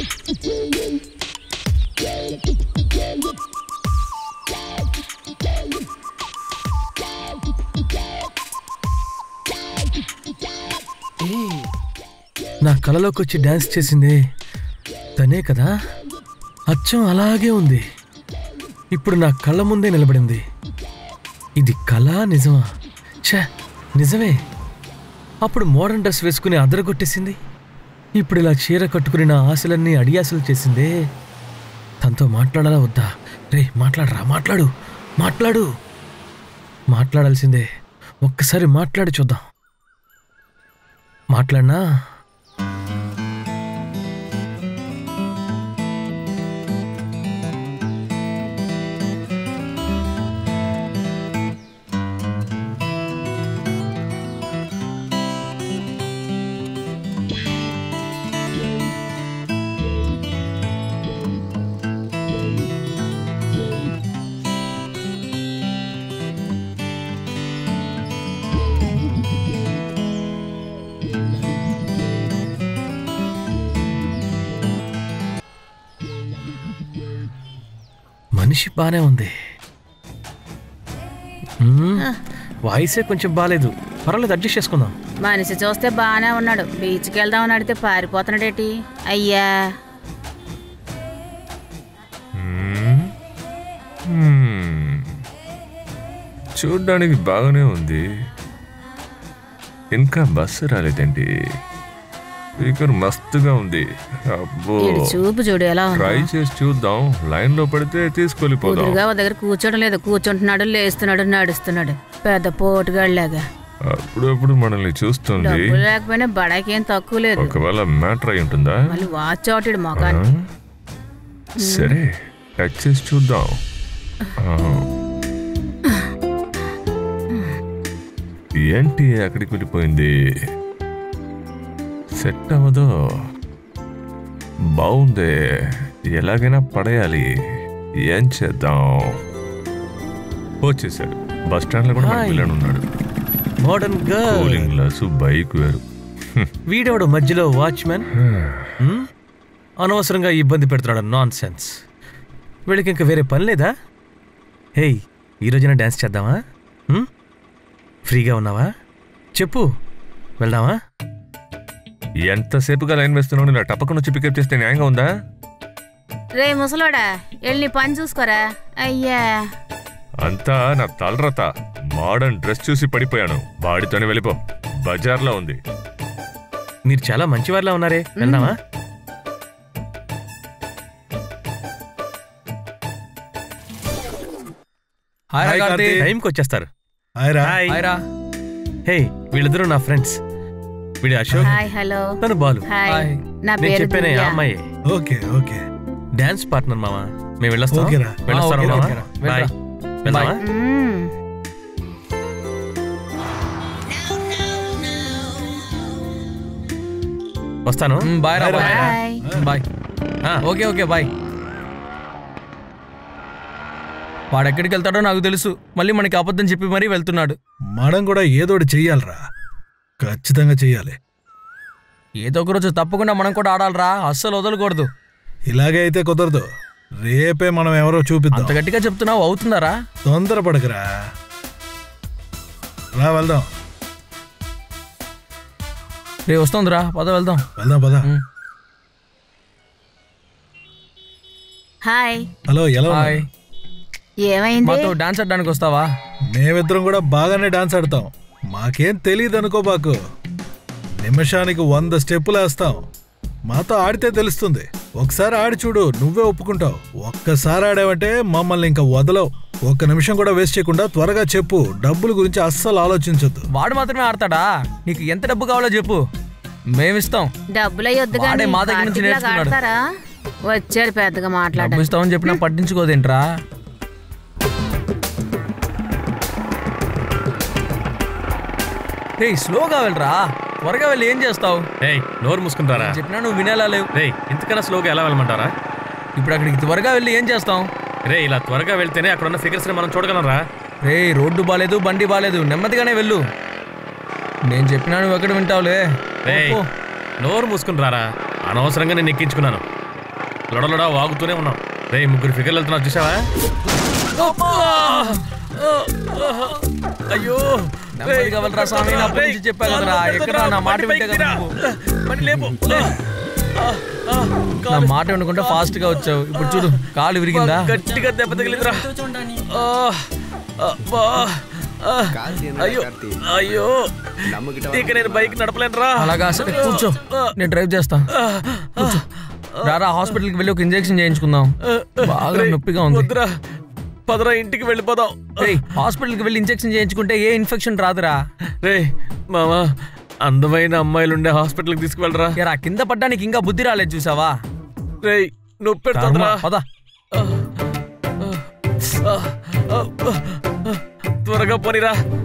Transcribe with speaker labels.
Speaker 1: ఏయ్, నా కలలోకి వచ్చి డాన్స్ చేసింది తనే కదా అచ్చం అలాగే ఉంది ఇప్పుడు నా కళ్ళ ముందే నిలబడింది ఇది కళ నిజమా ఛే నిజమే అప్పుడు మోడర్న్ డ్రెస్ వేసుకుని అదరగొట్టేసింది ఇప్పుడు ఇలా చీర కట్టుకుని నా ఆశలన్నీ అడియాసలు చేసిందే తనతో మాట్లాడాలా వద్దా రే మాట్లాడరా మాట్లాడు మాట్లాడు మాట్లాడాల్సిందే ఒక్కసారి మాట్లాడి చూద్దాం మాట్లాడినా మనిషి బానే ఉంది మ్మ్. వాయిసే కొంచెం బాగాలేదు పర్వాలేదు అడ్జస్ట్ చేసుకుందాం
Speaker 2: మనిషి చూస్తే బాగానే ఉన్నాడు బీచ్కి వెళ్దామని అడిగితే పారిపోతున్నాడేటి అయ్యా
Speaker 3: హ్మ్. చూడ్డానికి బాగానే ఉంది ఇంకా బస్సు రాలేదండి స్పీకర్ మస్తుగా ఉంది అబ్బో
Speaker 2: ఈడు చూపు చూడు ఎలా ఉందో
Speaker 3: ట్రై చేసి చూద్దాం లైన్ లో పడితే తీసుకెళ్ళిపోదాం
Speaker 2: కుదురుగా ఓ దగ్గర కూర్చోడం లేదు కూర్చుంటున్నాడు లేస్తున్నాడు నడుస్తున్నాడు పెద్ద పోటుగాళ్ళలాగా
Speaker 3: అప్పుడప్పుడు మనల్ని చూస్తుంది
Speaker 2: డబ్బులు లేకపోయినా బడాకి ఏం తక్కువ లేదు
Speaker 3: ఒకవేళ మ్యాటర్ అయి ఉంటుందా
Speaker 2: మళ్ళీ వాచ్ అవుతాడు
Speaker 3: ఆ?
Speaker 2: మొఖాన్ని
Speaker 3: సరే టచ్ చేసి చూద్దాం ఆ. ఏంటి అక్కడికి వెళ్ళిపోయింది సెట్ అవ్వదు బాగుంది ఎలాగైనా పడేయాలి ఏం చేద్దాం వచ్చేసాడు బస్ స్టాండ్ లో కూడా మన
Speaker 1: హాయ్.
Speaker 3: పిల్లని ఉన్నాడు
Speaker 1: modern girl
Speaker 3: cooling glass bike వేరు
Speaker 1: వీడెవడు మధ్యలో వాచ్మెన్ మ్మ్? అనవసరంగా ఇబ్బంది పెడుతున్నాడు నాన్ సెన్స్ వీళ్ళకి ఇంకా వేరే పని లేదా హేయ్ ఈ రోజున డ్యాన్స్ చేద్దామా మ్మ్? ఫ్రీగా ఉన్నావా చెప్పు వెళ్దామా
Speaker 3: ఎంతసేపుగా లైన్ వేస్తున్నావు ఇలా టపకం వచ్చి పికప్ చేస్తే న్యాయంగా ఉందా
Speaker 2: రే ముసలోడా వెళ్ళి పని చూసుకోరా అయ్యా
Speaker 3: అంతా నా తలరత మోడర్న్ డ్రెస్ చూసి పడిపోయాను వాడితోనే వెళ్ళిపో బజార్లో ఉంది
Speaker 1: మీరు చాలా మంచివారిలా ఉన్నారే వెళ్దామా
Speaker 4: హాయ్ రా
Speaker 5: హాయ్
Speaker 4: కార్తీ.
Speaker 5: కార్తీ.
Speaker 1: టైంకి వచ్చేస్తారు
Speaker 5: హాయ్ రా
Speaker 1: హాయ్
Speaker 4: హాయ్ రా
Speaker 1: హే వీళ్ళిద్దరూ నా ఫ్రెండ్స్ వీడి అశోక్
Speaker 2: హాయ్ హలో
Speaker 1: తను బాలు
Speaker 2: హాయ్
Speaker 4: హాయ్.
Speaker 2: నా
Speaker 1: నేను
Speaker 2: పేరు
Speaker 1: చెప్పానే ఆ
Speaker 2: దివ్య.
Speaker 1: అమ్మాయి
Speaker 5: ఓకే ఓకే
Speaker 1: డాన్స్ పార్ట్నర్ మామ మేము వెళ్ళొస్తాం
Speaker 5: ఓకేరా.
Speaker 1: వెళ్ళొస్తాం
Speaker 4: ఆ, ఓకే,
Speaker 1: మామ
Speaker 4: ఓకేరా.
Speaker 1: బాయ్
Speaker 4: వెళ్ళరా.
Speaker 1: వెళ్దామా
Speaker 2: మ్మ్.
Speaker 1: వస్తాను
Speaker 4: మ్, బాయ్ రా బాయ్
Speaker 2: బాయ్
Speaker 4: బాయ్
Speaker 1: ఆ,
Speaker 4: ఓకే ఓకే బాయ్ వాడు ఎక్కడికి వెళ్తాడో నాకు తెలుసు మళ్ళీ మనకి అబద్ధం చెప్పి మరీ వెళ్తున్నాడు
Speaker 5: మనం కూడా ఏదోటి చెయ్యాలిరా ఖచ్చితంగా చెయ్యాలి
Speaker 4: ఏదో ఒక రోజు తప్పకుండా మనం కూడా ఆడాలిరా అస్సలు వదలకూడదు
Speaker 5: ఇలాగే అయితే కుదరదు రేపే మనం ఎవరో చూపిద్దాం
Speaker 4: అంత గట్టిగా చెప్తున్నావు అవుతుందారా
Speaker 5: తొందరపడకరా రా వెళ్దాం
Speaker 4: రే వస్తుందిరా పద వెళ్దాం
Speaker 5: వెళ్దాం పద
Speaker 4: మ్,
Speaker 2: హాయ్
Speaker 5: హలో ఎలా ఉన్నావు?
Speaker 4: హాయ్
Speaker 2: ఏమైంది
Speaker 4: మాతో డాన్స్ ఆడడానికి వస్తావా
Speaker 5: మేమిద్దరం కూడా బాగానే డాన్స్ ఆడతాం మాకేం తెలియదు అనుకో బాకు నిమిషానికి వంద స్టెప్పులు వేస్తాం మాతో ఆడితే తెలుస్తుంది ఒకసారి ఆడి చూడు నువ్వే ఒప్పుకుంటావు ఒక్కసారి ఆడావంటే మమ్మల్ని ఇంకా వదలవు ఒక్క నిమిషం కూడా వేస్ట్ చేయకుండా త్వరగా చెప్పు డబ్బుల గురించి అస్సలు ఆలోచించొద్దు
Speaker 4: వాడు మాత్రమే ఆడతాడా నీకు ఎంత డబ్బు కావాలో చెప్పు మేమిస్తాం
Speaker 2: డబ్బులు అయ్యొద్దు
Speaker 4: వాడే
Speaker 2: కానీ
Speaker 4: మా దగ్గర నుంచి
Speaker 2: కార్తీక్లాగా
Speaker 4: నేర్చుకున్నాడు.
Speaker 2: ఆడతారా వచ్చారు పెద్దగా
Speaker 4: డబ్బు
Speaker 2: మాట్లాడారు
Speaker 4: ఇస్తామని చెప్పినా పట్టించుకోదేంట్రా రే స్లోగా వెళ్ళరా త్వరగా వెళ్ళి ఏం చేస్తావు
Speaker 1: ఏయ్ నోరు మూసుకుంటారా
Speaker 4: చెప్పినా నువ్వు వినేలా లేవు
Speaker 1: రే ఇంతకన్నా స్లోగా ఎలా వెళ్ళమంటారా
Speaker 4: ఇప్పుడు అక్కడికి త్వరగా వెళ్ళి ఏం చేస్తాం
Speaker 1: రే ఇలా త్వరగా వెళ్తేనే అక్కడ ఉన్న ఫిగర్స్ మనం చూడగలరా
Speaker 4: రే రోడ్డు బాలేదు బండి బాలేదు నెమ్మదిగానే వెళ్ళు నేను చెప్పినా నువ్వు ఎక్కడ వింటావులే
Speaker 1: రే
Speaker 4: పో.
Speaker 1: నోరు మూసుకుని రారా అనవసరంగా నేను ఎక్కించుకున్నాను లొడలొడ వాగుతూనే ఉన్నాం రే ముగ్గురు ఫిగర్లు వెళ్తున్నా చూసావా అయ్యో
Speaker 4: నెమ్మదిగా వెళ్ళరా స్వామి, నా గురించి చెప్పా కదరా, ఎక్కడ్రా నా మాట వింటే కదా నువ్వు. నా మాట వినకుండా ఫాస్ట్ గా వచ్చావు ఇప్పుడు చూడు కాలు విరిగిందా
Speaker 1: గట్టిగా దెబ్బ తగిలిందిరా ఆ, అబ్బా, ఆ, అయ్యో అయ్యో ఇక నేను బైక్ నడపలేనురా
Speaker 4: అలాగా సరే కూర్చో నేను డ్రైవ్ చేస్తా కూర్చో. రారా హాస్పిటల్కి వెళ్ళి ఒక ఇంజెక్షన్ చేయించుకుందాం బాగా
Speaker 1: రేయ్,
Speaker 4: నొప్పిగా ఉంది
Speaker 1: వద్దురా పదరా ఇంటికి వెళ్ళిపోదాం
Speaker 4: రేయ్ హాస్పిటల్కి వెళ్ళి ఇంజెక్షన్ చేయించుకుంటే ఏ ఇన్ఫెక్షన్ రాదురా
Speaker 1: రే మామా అందమైన అమ్మాయిలు ఉండే హాస్పిటల్కి తీసుకువెళ్ళరా
Speaker 4: ఎరా కింద పడ్డానికి ఇంకా బుద్ధి రాలేదు చూసావా
Speaker 1: రే నొప్పి
Speaker 4: కర్మ,
Speaker 1: పెడుతుందిరా
Speaker 4: పద
Speaker 1: త్వరగా పోనిరా